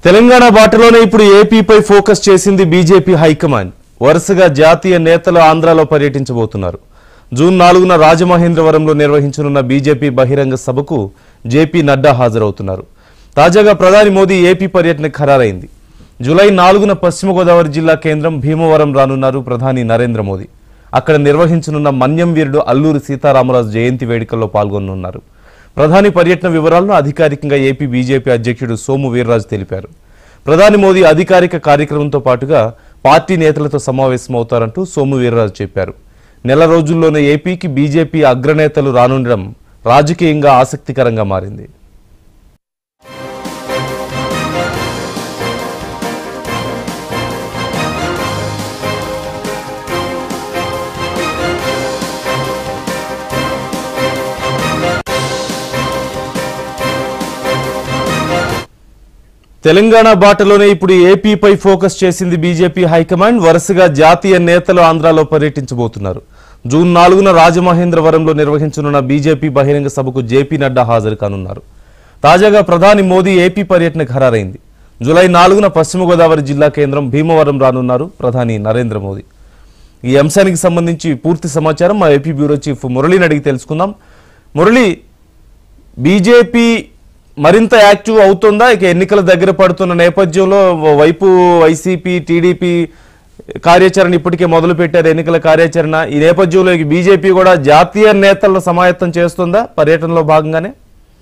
తెలంగాణ బాటలోనే ఇప్పుడు ఏపీపై ఫోకస్ చేసింది బీజేపీ హైకమాండ్ వరుసగా జాతీయ నేతలు ఆంధ్రాలో పర్యటించబోతున్నారు జూన్ నాలుగున రాజమహేంద్రవరంలో నిర్వహించనున్న బీజేపీ బహిరంగ సభకు జేపీ నడ్డా హాజరవుతున్నారు తాజాగా ప్రధాని మోదీ ఏపీ పర్యటన ఖరారైంది జూలై నాలుగున పశ్చిమ గోదావరి జిల్లా కేంద్రం భీమవరం రానున్నారు ప్రధాని నరేంద్ర మోదీ అక్కడ నిర్వహించనున్న మన్యం వీరుడు అల్లూరి సీతారామరాజు జయంతి వేడుకల్లో పాల్గొనున్నారు ప్రధాని పర్యటన వివరాలను అధికారికంగా ఏపీ బీజేపీ అధ్యక్షుడు సోము వీర్రాజు తెలిపారు ప్రధాని మోదీ అధికారిక కార్యక్రమంతో పాటుగా పార్టీ నేతలతో సమావేశమవుతారంటూ సోము వీర్రాజు చెప్పారు నెల రోజుల్లోనే ఏపీకి బీజేపీ అగ్రనేతలు రానుండడం రాజకీయంగా ఆసక్తికరంగా మారింది తెలంగాణ బాటలోనే ఇప్పుడు ఏపీపై ఫోకస్ చేసింది బీజేపీ హైకమాండ్ వరుసగా జాతీయ నేతలు ఆంధ్రాలో పర్యటించబోతున్నారు జూన్ నాలుగున రాజమహేంద్రవరంలో నిర్వహించనున్న బీజేపీ బహిరంగ సభకు జేపీ నడ్డా హాజరు కానున్నారు తాజాగా ప్రధాని మోదీ ఏపీ పర్యటన ఖరారైంది జూలై నాలుగున పశ్చిమ గోదావరి జిల్లా కేంద్రం భీమవరం రానున్నారు ప్రధాని నరేంద్ర మోదీ ఈ అంశానికి సంబంధించి పూర్తి సమాచారం మా ఏపీ బ్యూరో చీఫ్ మురళిని అడిగి తెలుసుకుందాం మురళి బీజేపీ మరింత యాక్టివ్ అవుతుందా ఇక ఎన్నికల దగ్గర పడుతున్న నేపథ్యంలో ఓ వైపు వైసీపీ టీడీపీ కార్యాచరణ ఇప్పటికే మొదలు పెట్టారు ఎన్నికల కార్యాచరణ ఈ నేపథ్యంలో ఇక బీజేపీ కూడా జాతీయ నేతలను సమాయత్తం చేస్తుందా పర్యటనలో భాగంగానే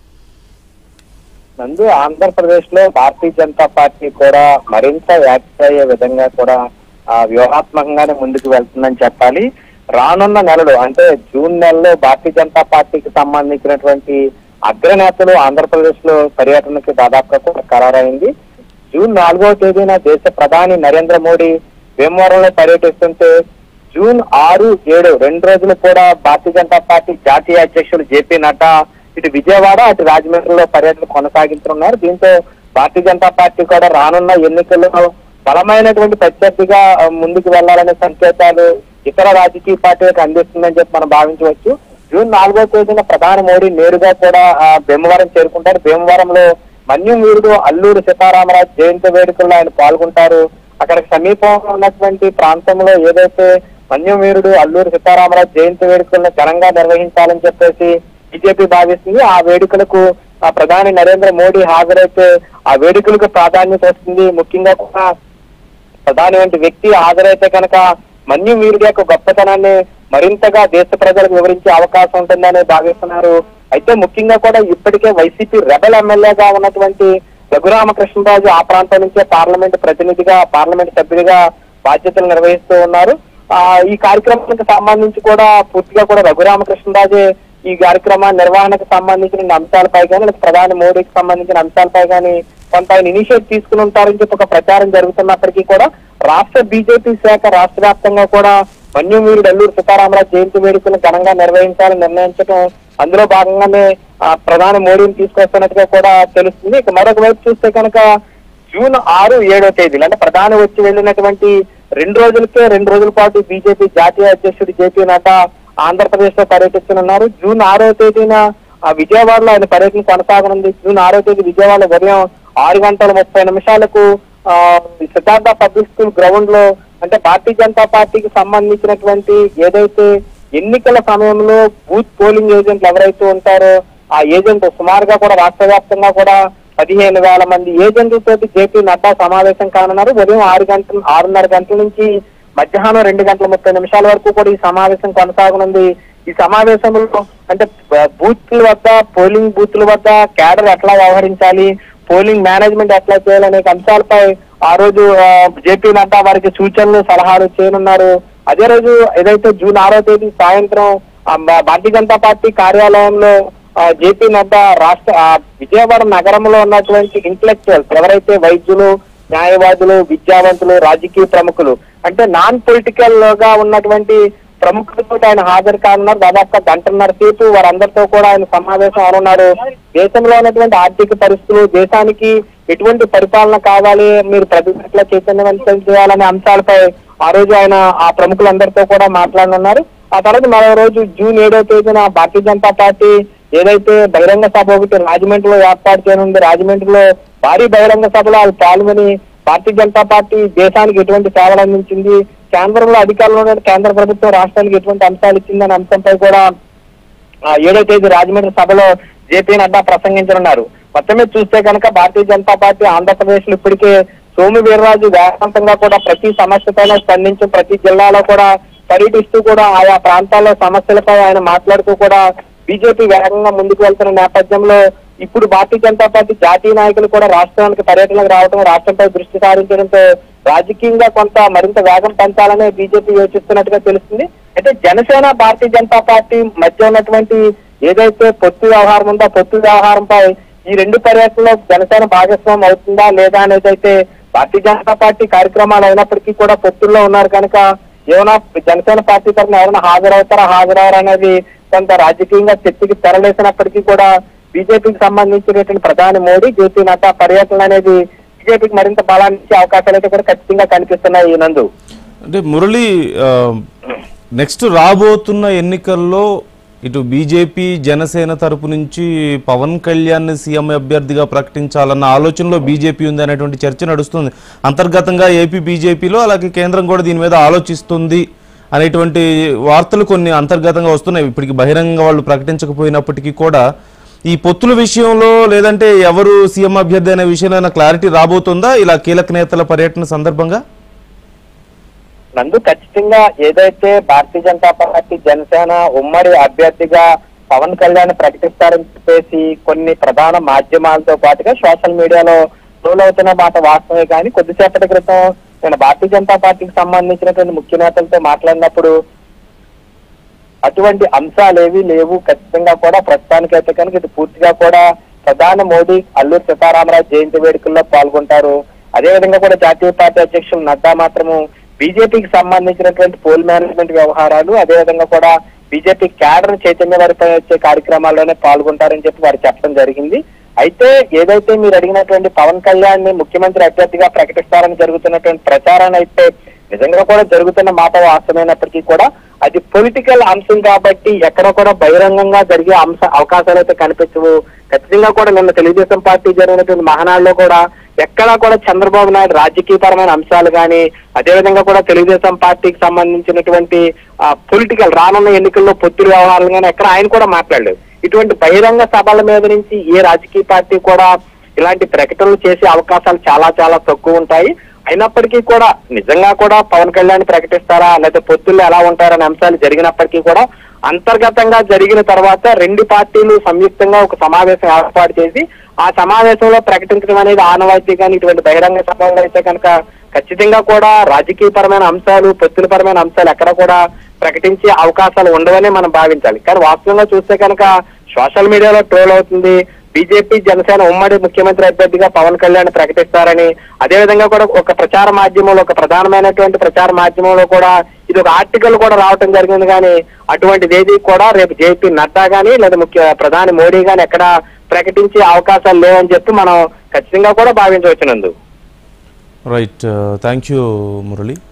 నందు ఆంధ్రప్రదేశ్ లో భారతీయ జనతా పార్టీ కూడా మరింత యాక్టివ్ అయ్యే విధంగా కూడా ఆ, వ్యూహాత్మకంగానే ముందుకు వెళ్తుందని చెప్పాలి రానున్న నెలలు అంటే జూన్ నెలలో భారతీయ జనతా పార్టీకి సంబంధించినటువంటి అగ్రనేతలు ఆంధ్రప్రదేశ్ లో పర్యటనకి దాదాపుగా కూడా ఖరారైంది జూన్ నాలుగవ తేదీన దేశ ప్రధాని నరేంద్ర మోడీ భీమవరంలో పర్యటిస్తుంటే జూన్ ఆరు ఏడు రెండు రోజులు కూడా భారతీయ జనతా పార్టీ జాతీయ అధ్యక్షులు జేపీ నడ్డా ఇటు విజయవాడ అటు రాజమండ్రిలో పర్యటన కొనసాగించనున్నారు దీంతో భారతీయ జనతా పార్టీ కూడా రానున్న ఎన్నికల్లో బలమైనటువంటి ప్రత్యర్థిగా ఆ, ముందుకు వెళ్లాలనే సంకేతాలు ఇతర రాజకీయ పార్టీలకు అందిస్తుందని చెప్పి మనం భావించవచ్చు జూన్ నాలుగో తేదీన ప్రధాని మోడీ నేరుగా కూడా ఆ, భీమవరం చేరుకుంటారు భీమవరంలో మన్యం వీరుడు అల్లూరు సీతారామరాజు జయంతి వేడుకల్లో ఆయన పాల్గొంటారు అక్కడ సమీపంలో ఉన్నటువంటి ప్రాంతంలో ఏదైతే మన్యం వీరుడు అల్లూరు సీతారామరాజు జయంతి వేడుకలను ఘనంగా నిర్వహించాలని చెప్పేసి బీజేపీ భావిస్తుంది ఆ వేడుకలకు ఆ ప్రధాని నరేంద్ర మోడీ హాజరైతే ఆ వేడుకలకు ప్రాధాన్యత వస్తుంది ముఖ్యంగా కూడా ప్రధాని వంటి వ్యక్తి హాజరైతే కనుక మన్యం వీరుడి యొక్క గొప్పతనాన్ని మరింతగా దేశ ప్రజలకు వివరించే అవకాశం ఉంటుందని భావిస్తున్నారు అయితే ముఖ్యంగా కూడా ఇప్పటికే వైసీపీ రెబల్ ఎమ్మెల్యేగా ఉన్నటువంటి రఘురామకృష్ణరాజు ఆ ప్రాంతం నుంచే పార్లమెంట్ ప్రతినిధిగా పార్లమెంట్ సభ్యుడిగా బాధ్యతలు నిర్వహిస్తూ ఉన్నారు ఆ ఈ కార్యక్రమానికి సంబంధించి కూడా పూర్తిగా కూడా రఘురామకృష్ణరాజే ఈ కార్యక్రమ నిర్వహణకు సంబంధించిన అంశాలపై కానీ లేకపోతే ప్రధాని మోడీకి సంబంధించిన అంశాలపై కానీ కొంత ఆయన ఇనిషియేట్ తీసుకుని ఉంటారని చెప్పి ఒక ప్రచారం జరుగుతున్నప్పటికీ కూడా రాష్ట్ర బీజేపీ శాఖ రాష్ట్ర వ్యాప్తంగా కూడా వన్యమూరుడు అల్లూరు సీతారామరాజు జయంతి వేడుకలను ఘనంగా నిర్వహించాలని నిర్ణయించడం అందులో భాగంగానే ఆ, ప్రధాని మోడీని తీసుకొస్తున్నట్టుగా కూడా తెలుస్తుంది ఇక మరొక వైపు చూస్తే కనుక జూన్ ఆరు ఏడో తేదీలు అంటే ప్రధాని వచ్చి వెళ్ళినటువంటి రెండు రోజులకే రెండు రోజుల పాటు బీజేపీ జాతీయ అధ్యక్షుడు జేపీ నడ్డా ఆంధ్రప్రదేశ్ లో పర్యటిస్తున్నారు జూన్ ఆరో తేదీన ఆ, విజయవాడలో ఆయన పర్యటన కొనసాగనుంది జూన్ ఆరో తేదీ విజయవాడలో ఉదయం ఆరు గంటల ముప్పై నిమిషాలకు ఆ, సిద్ధార్థ పబ్లిక్ స్కూల్ గ్రౌండ్ లో అంటే భారతీయ జనతా పార్టీకి సంబంధించినటువంటి ఏదైతే ఎన్నికల సమయంలో బూత్ పోలింగ్ ఏజెంట్లు ఎవరైతే ఉంటారో ఆ ఏజెంట్ సుమారుగా కూడా రాష్ట్ర వ్యాప్తంగా కూడా పదిహేను వేల మంది ఏజెంట్లతోటి జేపీ నడ్డా సమావేశం కానున్నారు ఉదయం ఆరు గంటల ఆరున్నర గంటల నుంచి మధ్యాహ్నం రెండు గంటల ముప్పై నిమిషాల వరకు కూడా ఈ సమావేశం కొనసాగనుంది ఈ సమావేశంలో అంటే బ- బూత్ల వద్ద పోలింగ్ బూత్ల వద్ద క్యాడర్ ఎట్లా వ్యవహరించాలి పోలింగ్ మేనేజ్మెంట్ ఎట్లా చేయాలనే అంశాలపై ఆ రోజు ఆ, జేపీ నడ్డా వారికి సూచనలు సలహాలు చేయనున్నారు అదే రోజు ఏదైతే జూన్ ఆరో తేదీ సాయంత్రం ఆ, భా- భారతీయ జనతా పార్టీ కార్యాలయంలో ఆ, జేపీ నడ్డా రాష్ట్ర ఆ, విజయవాడ నగరంలో ఉన్నటువంటి ఇంటలెక్చువల్స్ ఎవరైతే వైద్యులు న్యాయవాదులు విద్యావంతులు రాజకీయ ప్రముఖులు అంటే నాన్ పొలిటికల్ గా ఉన్నటువంటి ప్రముఖులతో ఆయన హాజరు కానున్నారు దాదాపుగా గంటన్నర సేపు వారందరితో కూడా ఆయన సమావేశం అవనున్నారు దేశంలో ఉన్నటువంటి ఆర్థిక పరిస్థితులు దేశానికి ఎటువంటి పరిపాలన కావాలి మీరు ప్రజలు ఎట్లా చైతన్యవంతం చేయాలనే అంశాలపై ఆ రోజు ఆయన ఆ ప్రముఖులందరితో కూడా మాట్లాడనున్నారు ఆ తర్వాత మరో రోజు జూన్ ఏడో తేదీన భారతీయ జనతా పార్టీ ఏదైతే బహిరంగ సభ ఒకటి రాజమండ్రిలో ఏర్పాటు చేయనుంది రాజమండ్రిలో భారీ బహిరంగ సభలో అది పాల్గొని భారతీయ జనతా పార్టీ దేశానికి ఎటువంటి సేవలు అందించింది కేంద్రంలో అధికారంలో ఉన్న కేంద్ర ప్రభుత్వం రాష్ట్రానికి ఎటువంటి అంశాలు ఇచ్చిందనే అంశంపై కూడా ఆ, ఏడో తేదీ రాజమండ్రి సభలో జేపీ నడ్డా ప్రసంగించనున్నారు మొత్తం మీద చూస్తే కనుక భారతీయ జనతా పార్టీ ఆంధ్రప్రదేశ్ లో ఇప్పటికే సోము వీర్రాజు వేగవంతంగా కూడా ప్రతి సమస్యపైన స్పందించి ప్రతి జిల్లాలో కూడా పర్యటిస్తూ కూడా ఆయా ప్రాంతాల్లో సమస్యలపై ఆయన మాట్లాడుతూ కూడా బీజేపీ వేగంగా ముందుకు వెళ్తున్న నేపథ్యంలో ఇప్పుడు భారతీయ జనతా పార్టీ జాతీయ నాయకులు కూడా రాష్ట్రానికి పర్యటనకు రావడం రాష్ట్రంపై దృష్టి సారించడంతో రాజకీయంగా కొంత మరింత వేగం పెంచాలని బీజేపీ యోచిస్తున్నట్టుగా తెలుస్తుంది అయితే జనసేన భారతీయ జనతా పార్టీ మధ్య ఉన్నటువంటి ఏదైతే పొత్తు వ్యవహారం ఉందో ఆ పొత్తు వ్యవహారంపై ఈ రెండు పర్యటనలో జనసేన భాగస్వామ్యం అవుతుందా లేదా అనేది అయితే భారతీయ జనతా పార్టీ కార్యక్రమాలు అయినప్పటికీ కూడా పొత్తుల్లో ఉన్నారు కనుక ఏమైనా జనసేన పార్టీ తరఫున ఎవరైనా హాజరవుతారా హాజరవరా అనేది కొంత రాజకీయంగా చర్చకి తెరలేసినప్పటికీ కూడా బీజేపీకి సంబంధించినటువంటి ప్రధాని మోడీ జేపీ నడ్డా పర్యటన అనేది బీజేపీకి మరింత బలాన్ని ఇచ్చే అవకాశాలు అయితే కూడా ఖచ్చితంగా కనిపిస్తున్నాయి ఈ నందు అంటే మురళి ఆ, నెక్స్ట్ రాబోతున్న ఎన్నికల్లో ఇటు బీజేపీ జనసేన తరపు నుంచి పవన్ కళ్యాణ్ సీఎం అభ్యర్థిగా ప్రకటించాలన్న ఆలోచనలో బీజేపీ ఉంది అనేటువంటి చర్చ నడుస్తుంది అంతర్గతంగా ఏపీ బీజేపీలో అలాగే కేంద్రం కూడా దీని మీద ఆలోచిస్తుంది అనేటువంటి వార్తలు కొన్ని అంతర్గతంగా వస్తున్నాయి ఇప్పటికి బహిరంగ వాళ్ళు ప్రకటించకపోయినప్పటికీ కూడా ఈ పొత్తుల విషయంలో లేదంటే ఎవరు సీఎం అభ్యర్థి అనే విషయంలో క్లారిటీ రాబోతుందా ఇలా కీలక నేతల పర్యటన సందర్భంగా నందు ఖచ్చితంగా ఏదైతే భారతీయ జనతా పార్టీ జనసేన ఉమ్మడి అభ్యర్థిగా పవన్ కళ్యాణ్ ప్రకటిస్తారని చెప్పేసి కొన్ని ప్రధాన మాధ్యమాలతో పాటుగా సోషల్ మీడియాలో ట్రోల్ అవుతున్న మాట వాస్తవమే కానీ కొద్దిసేపటి క్రితం నేను భారతీయ జనతా పార్టీకి సంబంధించినటువంటి ముఖ్య నేతలతో మాట్లాడినప్పుడు అటువంటి అంశాలు ఏవి లేవు ఖచ్చితంగా కూడా ప్రస్తుతానికైతే కనుక ఇది పూర్తిగా కూడా ప్రధాని మోడీ అల్లూరు సీతారామరాజు జయంతి వేడుకల్లో పాల్గొంటారు అదేవిధంగా కూడా జాతీయ పార్టీ అధ్యక్షులు నడ్డా మాత్రము బీజేపీకి సంబంధించినటువంటి పోల్ మేనేజ్మెంట్ వ్యవహారాలు అదేవిధంగా కూడా బీజేపీ క్యాడర్ చైతన్య వారిపై వచ్చే కార్యక్రమాల్లోనే పాల్గొంటారని చెప్పి వారు చెప్పడం జరిగింది అయితే ఏదైతే మీరు అడిగినటువంటి పవన్ కళ్యాణ్ ని ముఖ్యమంత్రి అభ్యర్థిగా ప్రకటిస్తారని జరుగుతున్నటువంటి ప్రచారాన్ని అయితే నిజంగా కూడా జరుగుతున్న మాట వాస్తవమైనప్పటికీ కూడా అది పొలిటికల్ అంశం కాబట్టి ఎక్కడ కూడా బహిరంగంగా జరిగే అంశ అవకాశాలు అయితే కనిపించవు ఖచ్చితంగా కూడా నిన్న తెలుగుదేశం పార్టీ జరిగినటువంటి మహానాడులో కూడా ఎక్కడా కూడా చంద్రబాబు నాయుడు రాజకీయపరమైన అంశాలు కానీ అదేవిధంగా కూడా తెలుగుదేశం పార్టీకి సంబంధించినటువంటి పొలిటికల్ రానున్న ఎన్నికల్లో పొత్తుల వ్యవహారాలు కానీ ఎక్కడ ఆయన కూడా మాట్లాడలేదు ఇటువంటి బహిరంగ సభల మీద నుంచి ఏ రాజకీయ పార్టీ కూడా ఇలాంటి ప్రకటనలు చేసే అవకాశాలు చాలా చాలా తక్కువ ఉంటాయి అయినప్పటికీ కూడా నిజంగా కూడా పవన్ కళ్యాణ్ ప్రకటిస్తారా లేదా పొత్తుల్లో ఎలా ఉంటారనే అంశాలు జరిగినప్పటికీ కూడా అంతర్గతంగా జరిగిన తర్వాత రెండు పార్టీలు సంయుక్తంగా ఒక సమావేశం ఏర్పాటు చేసి ఆ సమావేశంలో ప్రకటించడం అనేది ఆనవాయితీ కానీ ఇటువంటి బహిరంగ సభల్లో అయితే కనుక ఖచ్చితంగా కూడా రాజకీయపరమైన అంశాలు పొత్తులపరమైన అంశాలు ఎక్కడ కూడా ప్రకటించే అవకాశాలు ఉండవని మనం భావించాలి కానీ వాస్తవంగా చూస్తే కనుక సోషల్ మీడియాలో ట్రోల్ అవుతుంది బీజేపీ జనసేన ఉమ్మడి ముఖ్యమంత్రి అభ్యర్థిగా పవన్ కళ్యాణ్ ప్రకటిస్తారని అదేవిధంగా కూడా ఒక ప్రచార మాధ్యమంలో ఒక ప్రధానమైనటువంటి ప్రచార మాధ్యమంలో కూడా ఇది ఒక ఆర్టికల్ కూడా రావటం జరిగింది కానీ అటువంటిది ఏది కూడా రేపు జేపీ నడ్డా కానీ లేదా ముఖ్య ప్రధాని మోడీ కానీ ఎక్కడ ప్రకటించే అవకాశాలు లేవని చెప్పి మనం ఖచ్చితంగా కూడా భావించవచ్చునందు రైట్ థ్యాంక్ యూ మురళి